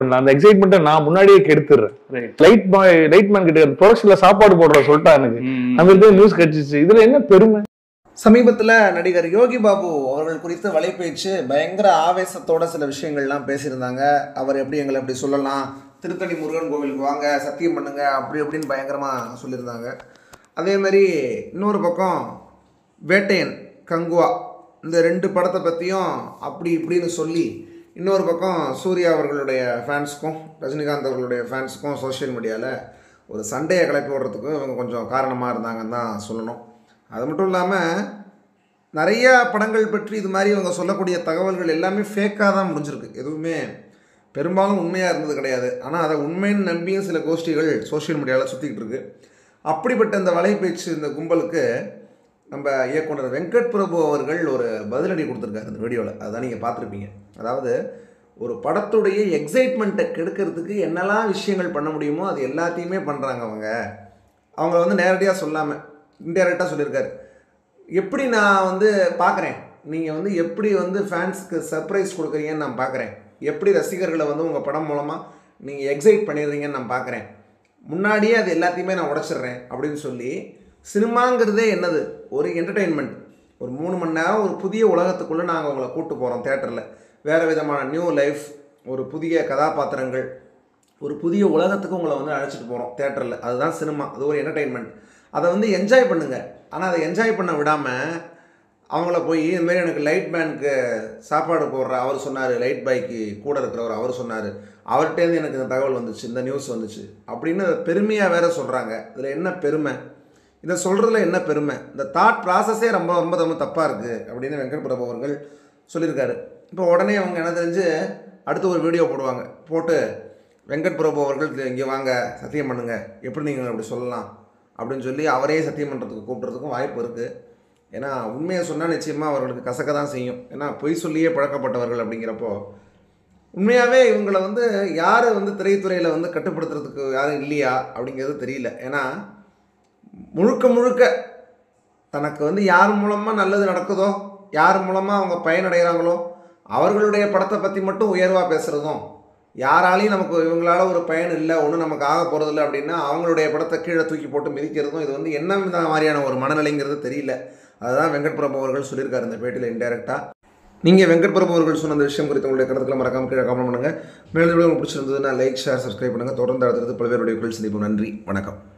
அந்த எக்ஸைட்மெண்ட்டை நான் முன்னாடியே கெடுத்துடுறேன் right light boy light man கிட்ட ப்ரொடக்ஷன்ல சாப்பாடு போடுற சொல்லிட்டா எனக்கு அந்த நியூஸ் கிடைச்சிச்சு இதுல என்ன பெருமை சமீபத்தில் நடிகர் யோகி பாபு அவர்கள் குறித்து வலைப்பேச்சு பயங்கர ஆவேசத்தோட சில விஷயங்கள்லாம் பேசியிருந்தாங்க அவர் எப்படி எங்களை எப்படி சொல்லலாம் திருத்தணி முருகன் கோவிலுக்கு வாங்க சத்தியம் பண்ணுங்க அப்படி இப்படின்னு பயங்கரமாக சொல்லியிருந்தாங்க அதே மாதிரி இன்னொரு பக்கம் வேட்டையன் கங்குவா இந்த ரெண்டு படத்தை பற்றியும் அப்படி இப்படின்னு சொல்லி இன்னொரு பக்கம் சூர்யா அவர்களுடைய ஃபேன்ஸுக்கும் ரஜினிகாந்த் அவர்களுடைய ஃபேன்ஸுக்கும் சோஷியல் மீடியாவில் ஒரு சண்டையை கிளப்பி விடுறதுக்கும் இவங்க கொஞ்சம் காரணமாக இருந்தாங்கன்னு தான் சொல்லணும் அது மட்டும் இல்லாமல் நிறைய படங்கள் பற்றி இது மாதிரி இவங்க சொல்லக்கூடிய தகவல்கள் எல்லாமே ஃபேக்காக தான் முடிஞ்சிருக்கு எதுவுமே பெரும்பாலும் உண்மையாக இருந்தது கிடையாது ஆனால் அதை உண்மைன்னு நம்பியும் சில கோஷ்டிகள் சோஷியல் மீடியாவில் சுற்றிக்கிட்டு இருக்கு அப்படிப்பட்ட இந்த வலைபேச்சு இந்த கும்பலுக்கு நம்ம இயக்குனர் வெங்கட் பிரபு அவர்கள் ஒரு பதிலடி கொடுத்துருக்காரு இந்த வீடியோவில் அதுதான் நீங்கள் பார்த்துருப்பீங்க அதாவது ஒரு படத்துடைய எக்ஸைட்மெண்ட்டை கெடுக்கிறதுக்கு என்னெல்லாம் விஷயங்கள் பண்ண முடியுமோ அது எல்லாத்தையுமே பண்ணுறாங்க அவங்க அவங்கள வந்து நேரடியாக சொல்லாமல் இன்டெரக்டாக சொல்லியிருக்காரு எப்படி நான் வந்து பார்க்குறேன் நீங்கள் வந்து எப்படி வந்து ஃபேன்ஸுக்கு சர்ப்ரைஸ் கொடுக்குறீங்கன்னு நான் பார்க்குறேன் எப்படி ரசிகர்களை வந்து உங்கள் படம் மூலமாக நீங்கள் எக்ஸைட் பண்ணிடுறீங்கன்னு நான் பார்க்குறேன் முன்னாடியே அது எல்லாத்தையுமே நான் உடச்சிடுறேன் அப்படின்னு சொல்லி சினிமாங்கிறதே என்னது ஒரு என்டர்டெயின்மெண்ட் ஒரு மூணு மணி நேரம் ஒரு புதிய உலகத்துக்குள்ளே நாங்கள் உங்களை கூட்டு போகிறோம் தேட்டரில் வேறு விதமான நியூ லைஃப் ஒரு புதிய கதாபாத்திரங்கள் ஒரு புதிய உலகத்துக்கு உங்களை வந்து அழைச்சிட்டு போகிறோம் தேட்டரில் அதுதான் சினிமா அது ஒரு என்டர்டெயின்மெண்ட் அதை வந்து என்ஜாய் பண்ணுங்க ஆனால் அதை என்ஜாய் பண்ண விடாமல் அவங்கள போய் இதுமாரி எனக்கு லைட் மேனுக்கு சாப்பாடு போடுற அவர் சொன்னார் லைட் பாய்க்கு கூட இருக்கிறவர் அவர் சொன்னார் அவர்கிட்டேருந்து எனக்கு இந்த தகவல் வந்துச்சு இந்த நியூஸ் வந்துச்சு அப்படின்னு பெருமையாக வேற சொல்கிறாங்க இதில் என்ன பெருமை இதை சொல்கிறதுல என்ன பெருமை இந்த தாட் ப்ராசஸே ரொம்ப ரொம்ப ரொம்ப தப்பாக இருக்குது அப்படின்னு வெங்கட் பிரபு அவர்கள் சொல்லியிருக்காரு இப்போ உடனே அவங்க என்ன தெரிஞ்சு அடுத்து ஒரு வீடியோ போடுவாங்க போட்டு வெங்கட் பிரபு அவர்கள் இங்கே வாங்க சத்தியம் பண்ணுங்க எப்படி நீங்கள் அப்படி சொல்லலாம் அப்படின்னு சொல்லி அவரே சத்தியம் பண்ணுறதுக்கு கூப்பிட்றதுக்கும் வாய்ப்பு இருக்குது ஏன்னா உண்மையை சொன்னால் நிச்சயமாக அவர்களுக்கு கசக்க தான் செய்யும் ஏன்னா பொய் சொல்லியே பழக்கப்பட்டவர்கள் அப்படிங்கிறப்போ உண்மையாகவே இவங்களை வந்து யார் வந்து திரைத்துறையில் வந்து கட்டுப்படுத்துறதுக்கு யாரும் இல்லையா அப்படிங்கிறது தெரியல ஏன்னா முழுக்க முழுக்க தனக்கு வந்து யார் மூலமாக நல்லது நடக்குதோ யார் மூலமாக அவங்க பயனடைகிறாங்களோ அவர்களுடைய படத்தை பற்றி மட்டும் உயர்வாக பேசுகிறதும் யாராலையும் நமக்கு இவங்களால ஒரு பயன் இல்லை ஒன்றும் நமக்கு ஆக போகிறதில்ல அப்படின்னா அவங்களுடைய படத்தை கீழே தூக்கி போட்டு மிதிக்கிறதும் இது வந்து என்ன வித மாதிரியான ஒரு மனநிலைங்கிறது தெரியல அதுதான் வெங்கட் பிரபு அவர்கள் சொல்லியிருக்காரு இந்த பேட்டியில் இன்டெரக்டாக நீங்கள் வெங்கட் பிரபு அவர்கள் சொன்ன அந்த விஷயம் குறித்து உங்களுடைய கருத்துக்களை மறக்காம கீழே கமெண்ட் பண்ணுங்கள் மேலும் உங்களுக்கு பிடிச்சிருந்ததுன்னா லைக் ஷேர் சப்ஸ்கிரைப் பண்ணுங்கள் தொடர்ந்து அடுத்தது பல்வேறு வீடியோக்கள் சந்திப்போம் நன்றி வணக்கம்